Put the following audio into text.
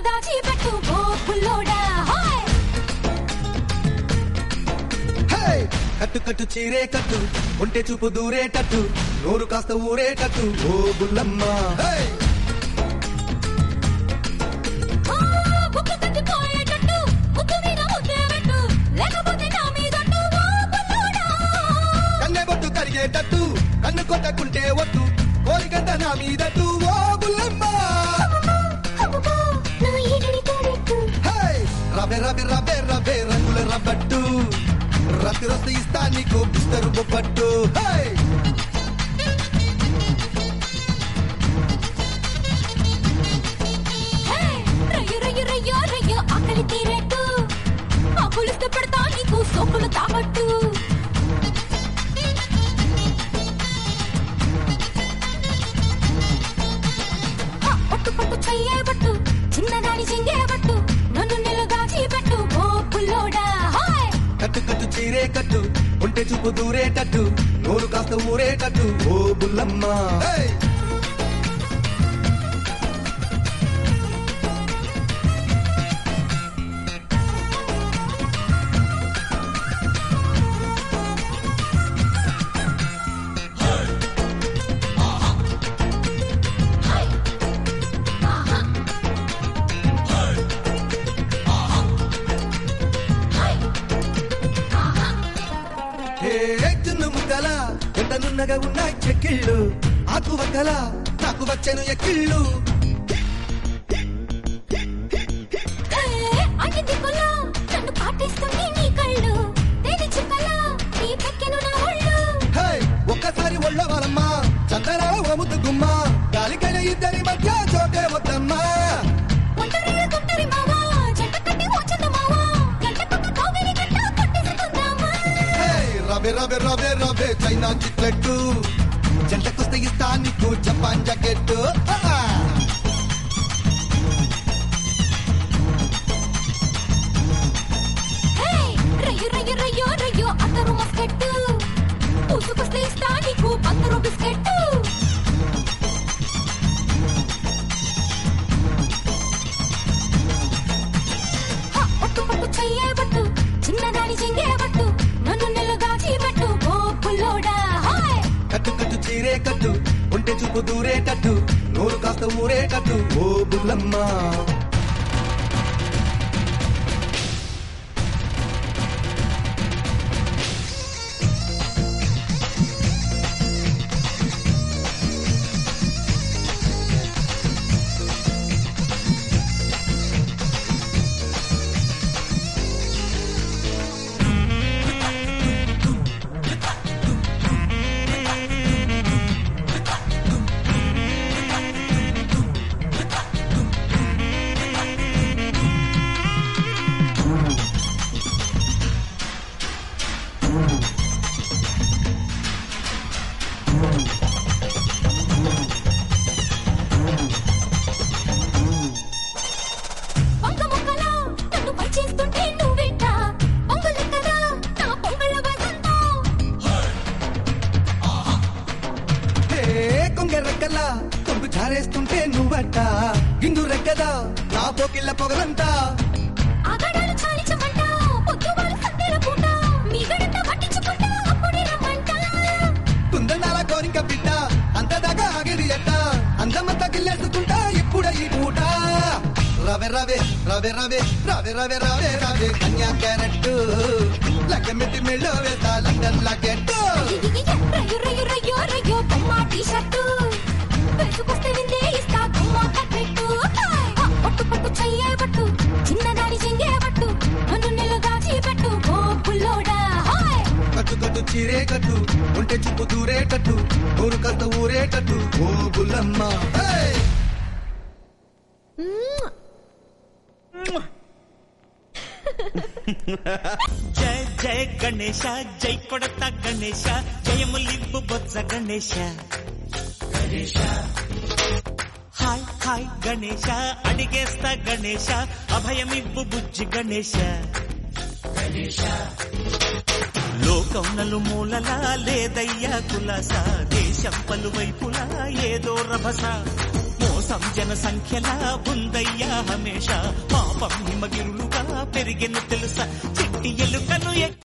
దాచిపెట్టు ఓ పుల్లోడా hi hey! కట్టు కట్టు చీరే కట్టు ఒంటె చూపు దూరేటట్టు నోరు కాస్త ఊరేటట్టు ఓ బుల్లమ్మ హే! ఆ, బుక్కు కట్టిపోయేటట్టు ముక్కు మీద ముద్దే పెట్టు లేకపోతే నా మీదట్టు ఓ పుల్లోడా కన్నె బొట్టు కరిగేటట్టు కన్ను కొట్టకుంటే వద్దు కోరికంత నా మీదట్టు ఓ బుల్లమ్మ అబ్బబ్బా, నా ఈగని తోడెట్టు హే! రవె రవె రవె రవె రంగుల రబ్బట్టు రతి రస్తు ఇస్తా నీకు బిస్తరు బొబ్బట్టు హే! హే, రయ్యో రయ్యో రయ్యో రయ్యో ఆకలి తీరేట్టు ఆ పులిస్తే పెడతా నీకు సోకులు తాగట్టు హ, పట్టు పట్టు చెయ్యేబట్టు చిన్నదాని చెంగేబట్టు నన్ను నిలదాచి పెట్టు ఓ పుల్లోడా హాయ్ కట్టు కట్టు చీరే కట్టు ఒంటె చూపు దూరేటట్టు నోరు కాస్త ఊరేటట్టు ఓ బుల్లమ్మ హే! హే జున్ను ముద్దల ఎండనున్నగా ఉన్నాయి చెక్కిళ్ళు ఆకు వక్కల నాకు వచ్చెను ఎక్కిళ్ళు హే, అన్ని దిక్కులా నన్ను పాటిస్తుంది నీ కళ్ళు తేలి చుక్కలా నీ పెక్కెను నా ఒళ్ళు హే ఒక్కసారి ఒళ్ళ వాళ్ళమ్మ చందన ఓముద్దు గుమ్మ గాలికైన ఇద్దరి మధ్య చోటే వద్దమ్మా ఒంటరిగా గుంటరి మావా, జంట కట్టి ఓ చందమావా, గంటకొక కౌగిలి గంట కొట్టేసుకుందామా. హే రవే రవే రవే రవే చైనా చిట్లెట్టు జంటకొస్తే ఇస్తా నీకు జపాన్ జాకెట్ హే, రయ్యో రయ్యో రయ్యో రయ్యో అత్తరు మస్కెట్టు. పూసుకొస్తే ఇస్తా నీకు పత్తరు బిస్కెట్టు. హ, పట్టు పట్టు చెయ్యేబట్టు, చిన్నదాని చెంగేబట్టు, నన్ను నిలదాచి పెట్టు ఓ పుల్లోడా హాయ్ కట్టు కట్టు చీరే కట్టు ఒంటె చూపు దూరేటట్టు నోరు కాస్త ఊరేటట్టు ఓ బుల్లమ్మ వంక మొక్కలా నన్ను పైచేస్తుంటే నువ్వెంట పొంగులెక్కదా నా పొంగళ్ళ వసంతం హే కొంగ రెక్కల కొంగు జారేస్తుంటే నువ్వట గిండు రెక్కదా నా పోకిళ్ళ పొగలంతా ఆగడాలు చాలించమంట పొద్దువారు సందేల పూట మీ గడంతా పట్టించుకుంటా అప్పుడే రమ్మంట కుందనాల కోరిక బిడ్డ అంతదాకా ఆగేది ఎట్ట అందమంతా గిల్లేసుకుంటా ఇప్పుడే ఈ పూట రవె రవె రవె రవె రవె రవె రవె రవె కన్యా క్యారెట్ లగ్గమెట్టి మెళ్ళో వేస్తా లండన్ లాకెట్ రయ్యో రయ్యో రయ్యో రయ్యో బొమ్మ టీ-షర్టు వేసుకొస్తే విందే ఇస్తా గుమ్మ కట్టెట్టు పట్టు పట్టు చెయ్యేబట్టు చిన్నదాని చెంగేబట్టు నన్ను నిలదాచి పెట్టు ఓ పుల్లోడా హాయ్ కట్టు కట్టు చీరే కట్టు ఒంటె చూపు దూరేటట్టు ఊరు కాస్త ఊరేటట్టు ఓ బుల్లమ్మ హే! జయ జయ గణేಶ జై కొడత గణేಶ జయములివ్వు బొత్స గణేశ గణేశ హాయ్ హాయ్ గణేశ అడిగేస్తా గణేశ అభయమివ్వు బుజ్జి గణేశ గణేశ లోకం నలుమూలలా లేదయ్యా కులాస దేశం పలువైపులా ఏదో రభస మోస కోసం జన సంఖ్యలా ఉందయ్యా హమేష పాపం హిమగిరులుగా పెరిగిన తెలుసా చెట్టి ఎలుకను ఎక్కి